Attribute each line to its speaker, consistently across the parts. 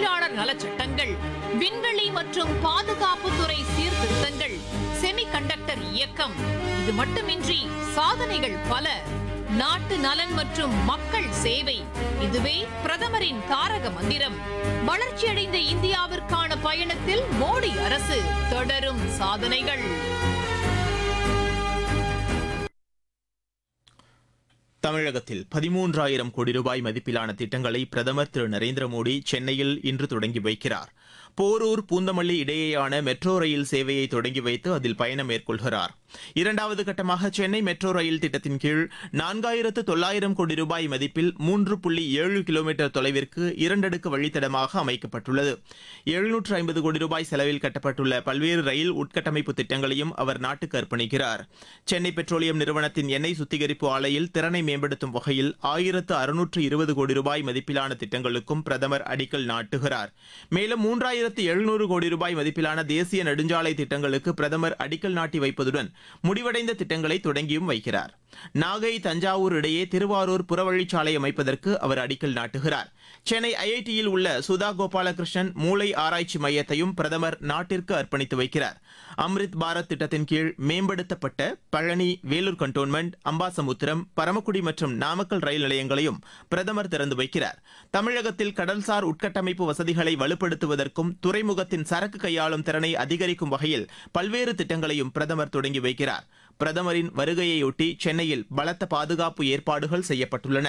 Speaker 1: தொழிலாளர் நலச் சட்டங்கள் விண்வெளி மற்றும் பாதுகாப்புத்துறை சீர்திருத்தங்கள் செமிகண்டக்டர் இயக்கம் இது மட்டுமின்றி சாதனைகள் பல நாட்டு நலன் மற்றும் மக்கள் சேவை இதுவே பிரதமரின் தாரக மந்திரம் வளர்ச்சியடைந்த இந்தியாவிற்கான பயணத்தில் மோடி அரசு தொடரும் சாதனைகள்
Speaker 2: தமிழகத்தில் பதிமூன்றாயிரம் கோடி ரூபாய் மதிப்பிலான திட்டங்களை பிரதமர் திரு நரேந்திர மோடி சென்னையில் இன்று தொடங்கி வைக்கிறார் போரூர் பூந்தமல்லி இடையேயான மெட்ரோ ரயில் சேவையை தொடங்கி வைத்து அதில் பயணம் மேற்கொள்கிறார் இரண்டாவது கட்டமாக சென்னை மெட்ரோ ரயில் திட்டத்தின் கீழ் நான்காயிரத்து தொள்ளாயிரம் கோடி ரூபாய் மதிப்பில் மூன்று புள்ளி ஏழு கிலோமீட்டர் தொலைவிற்கு இரண்டடுக்கு வழித்தடமாக அமைக்கப்பட்டுள்ளது எழுநூற்று ஐம்பது கோடி ரூபாய் செலவில் கட்டப்பட்டுள்ள பல்வேறு ரயில் உட்கட்டமைப்பு திட்டங்களையும் அவர் நாட்டுக்கு அர்ப்பணிக்கிறார் சென்னை பெட்ரோலியம் நிறுவனத்தின் எண்ணெய் சுத்திகரிப்பு ஆலையில் திறனை மேம்படுத்தும் வகையில் ஆயிரத்து அறுநூற்று இருபது கோடி ரூபாய் மதிப்பிலான திட்டங்களுக்கும் பிரதமர் அடிக்கல் நாட்டுகிறார் மேலும் மூன்றாயிரத்து எழுநூறு கோடி ரூபாய் மதிப்பிலான தேசிய நெடுஞ்சாலை திட்டங்களுக்கு பிரதமர் அடிக்கல் நாட்டி வைப்பதுடன் முடிவடைந்த திட்டங்களை தொடங்கியும் வைக்கிறார் நாகை தஞ்சாவூர் இடையே திருவாரூர் புறவழிச்சாலை அமைப்பதற்கு அவர் அடிக்கல் நாட்டுகிறார் சென்னை ஐஐடியில் உள்ள சுதா கோபாலகிருஷ்ணன் மூளை ஆராய்ச்சி மையத்தையும் பிரதமர் நாட்டிற்கு அர்ப்பணித்து வைக்கிறார் அம்ரித் பாரத் திட்டத்தின் கீழ் மேம்படுத்தப்பட்ட பழனி வேலூர் கண்டோன்மெண்ட் அம்பாசமுத்திரம் பரமக்குடி மற்றும் நாமக்கல் ரயில் நிலையங்களையும் பிரதமர் திறந்து வைக்கிறார் தமிழகத்தில் கடல்சார் உட்கட்டமைப்பு வசதிகளை வலுப்படுத்துவதற்கும் துறைமுகத்தின் சரக்கு கையாளும் திறனை அதிகரிக்கும் வகையில் பல்வேறு திட்டங்களையும் பிரதமர் தொடங்கி வைக்கிறார் பிரதமரின் வருகையையொட்டி சென்னையில் பலத்த பாதுகாப்பு ஏற்பாடுகள் செய்யப்பட்டுள்ளன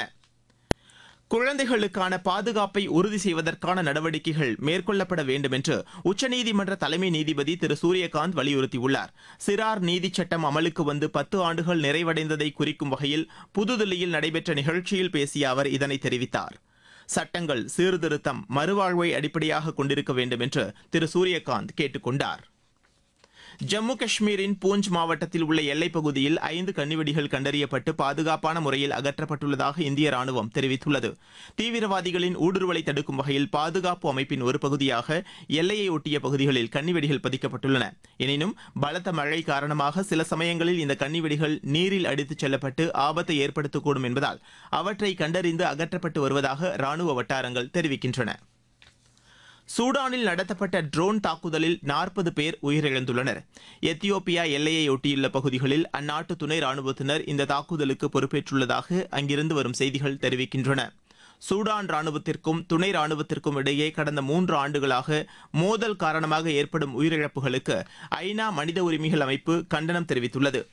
Speaker 2: குழந்தைகளுக்கான பாதுகாப்பை உறுதி செய்வதற்கான நடவடிக்கைகள் மேற்கொள்ளப்பட வேண்டும் என்று உச்சநீதிமன்ற தலைமை நீதிபதி திரு சூரியகாந்த் வலியுறுத்தியுள்ளார் சிறார் நீதிச் சட்டம் அமலுக்கு வந்து பத்து ஆண்டுகள் நிறைவடைந்ததை குறிக்கும் வகையில் புதுதில்லியில் நடைபெற்ற நிகழ்ச்சியில் பேசிய அவர் இதனை தெரிவித்தார் சட்டங்கள் சீர்திருத்தம் மறுவாழ்வை அடிப்படையாக கொண்டிருக்க வேண்டும் என்று திரு சூரியகாந்த் கேட்டுக் கொண்டார் ஜம்மு காஷ்மீரின் பூஞ்ச் மாவட்டத்தில் உள்ள எல்லைப் பகுதியில் ஐந்து கன்னிவெடிகள் கண்டறியப்பட்டு பாதுகாப்பான முறையில் அகற்றப்பட்டுள்ளதாக இந்திய ராணுவம் தெரிவித்துள்ளது தீவிரவாதிகளின் ஊடுருவலை தடுக்கும் வகையில் பாதுகாப்பு அமைப்பின் ஒரு பகுதியாக எல்லையை ஒட்டிய பகுதிகளில் கன்னிவெடிகள் பதிக்கப்பட்டுள்ளன எனினும் பலத்த மழை காரணமாக சில சமயங்களில் இந்த கன்னிவெடிகள் நீரில் அடித்துச் செல்லப்பட்டு ஆபத்தை ஏற்படுத்தக்கூடும் என்பதால் அவற்றை கண்டறிந்து அகற்றப்பட்டு வருவதாக ராணுவ வட்டாரங்கள் தெரிவிக்கின்றன சூடானில் நடத்தப்பட்ட ட்ரோன் தாக்குதலில் நாற்பது பேர் உயிரிழந்துள்ளனர் எத்தியோப்பியா எல்லையை ஒட்டியுள்ள பகுதிகளில் அந்நாட்டு துணை ராணுவத்தினர் இந்த தாக்குதலுக்கு பொறுப்பேற்றுள்ளதாக அங்கிருந்து வரும் செய்திகள் தெரிவிக்கின்றன சூடான் ராணுவத்திற்கும் துணை ராணுவத்திற்கும் இடையே கடந்த மூன்று ஆண்டுகளாக மோதல் காரணமாக ஏற்படும் உயிரிழப்புகளுக்கு ஐநா மனித உரிமைகள் அமைப்பு கண்டனம் தெரிவித்துள்ளது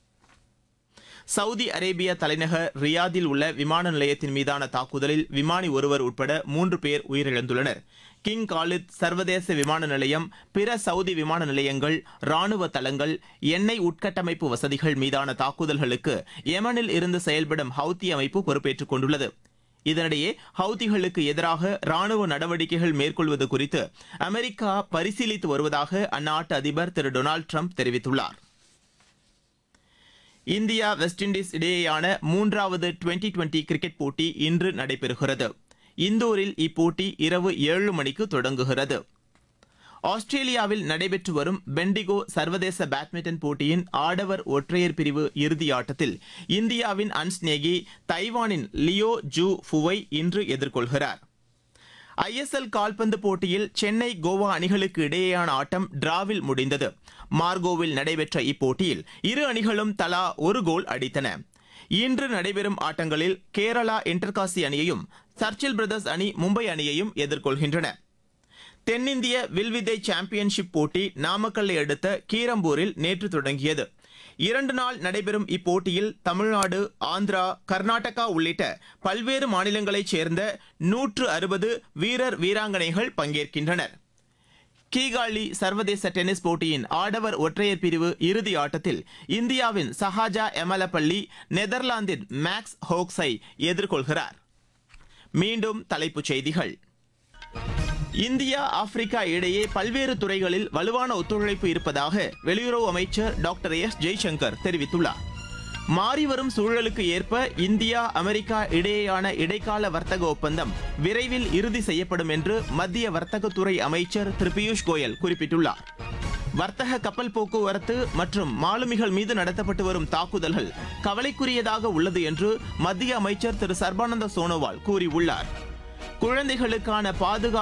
Speaker 2: சவுதி அரேபியா தலைநகர் ரியாதில் உள்ள விமான நிலையத்தின் மீதான தாக்குதலில் விமானி ஒருவர் உட்பட மூன்று பேர் உயிரிழந்துள்ளனர் கிங் காலித் சர்வதேச விமான நிலையம் பிற சவுதி விமான நிலையங்கள் ராணுவ தளங்கள் எண்ணெய் உட்கட்டமைப்பு வசதிகள் மீதான தாக்குதல்களுக்கு யெமனில் இருந்து செயல்படும் ஹவுத்தி அமைப்பு பொறுப்பேற்றுக் கொண்டுள்ளது இதனிடையே ஹவுதிகளுக்கு எதிராக ராணுவ நடவடிக்கைகள் மேற்கொள்வது குறித்து அமெரிக்கா பரிசீலித்து வருவதாக அந்நாட்டு அதிபர் திரு டொனால்டு ட்ரம்ப் தெரிவித்துள்ளார் இந்தியா வெஸ்ட் இண்டீஸ் இடையேயான மூன்றாவது டுவெண்டி டுவெண்டி கிரிக்கெட் போட்டி இன்று நடைபெறுகிறது இந்தூரில் இப்போட்டி இரவு ஏழு மணிக்கு தொடங்குகிறது ஆஸ்திரேலியாவில் நடைபெற்று வரும் பெண்டிகோ சர்வதேச பேட்மிண்டன் போட்டியின் ஆடவர் ஒற்றையர் பிரிவு இறுதி ஆட்டத்தில் இந்தியாவின் அன்ஸ்நேகி தைவானின் லியோ ஜூ ஃபுவை இன்று எதிர்கொள்கிறார் ஐஎஸ்எல் கால்பந்து போட்டியில் சென்னை கோவா அணிகளுக்கு இடையேயான ஆட்டம் டிராவில் முடிந்தது மார்கோவில் நடைபெற்ற இப்போட்டியில் இரு அணிகளும் தலா ஒரு கோல் அடித்தன இன்று நடைபெறும் ஆட்டங்களில் கேரளா இன்டர்காசி அணியையும் சர்ச்சில் பிரதர்ஸ் அணி மும்பை அணியையும் எதிர்கொள்கின்றன தென்னிந்திய வில்வித்தை சாம்பியன்ஷிப் போட்டி நாமக்கல்லை அடுத்த கீரம்பூரில் நேற்று தொடங்கியது இரண்டு நாள் நடைபெறும் இப்போட்டியில் தமிழ்நாடு ஆந்திரா கர்நாடகா உள்ளிட்ட பல்வேறு மாநிலங்களைச் சேர்ந்த நூற்று அறுபது வீரர் வீராங்கனைகள் பங்கேற்கின்றனர் கீகாலி சர்வதேச டென்னிஸ் போட்டியின் ஆடவர் ஒற்றையர் பிரிவு இறுதி ஆட்டத்தில் இந்தியாவின் சஹாஜா எமலப்பள்ளி நெதர்லாந்தின் மேக்ஸ் ஹோக்ஸை எதிர்கொள்கிறார் மீண்டும் தலைப்புச் செய்திகள் இந்தியா ஆப்பிரிக்கா இடையே பல்வேறு துறைகளில் வலுவான ஒத்துழைப்பு இருப்பதாக வெளியுறவு அமைச்சர் டாக்டர் எஸ் ஜெய்சங்கர் தெரிவித்துள்ளார் மாறிவரும் சூழலுக்கு ஏற்ப இந்தியா அமெரிக்கா இடையேயான இடைக்கால வர்த்தக ஒப்பந்தம் விரைவில் இறுதி செய்யப்படும் என்று மத்திய வர்த்தகத்துறை அமைச்சர் திரு பியூஷ் கோயல் குறிப்பிட்டுள்ளார் வர்த்தக கப்பல் போக்குவரத்து மற்றும் மாலுமிகள் மீது நடத்தப்பட்டு வரும் தாக்குதல்கள் கவலைக்குரியதாக உள்ளது என்று மத்திய அமைச்சர் திரு சர்பானந்த சோனோவால் கூறியுள்ளார் குழந்தைகளுக்கான பாதுகாப்பு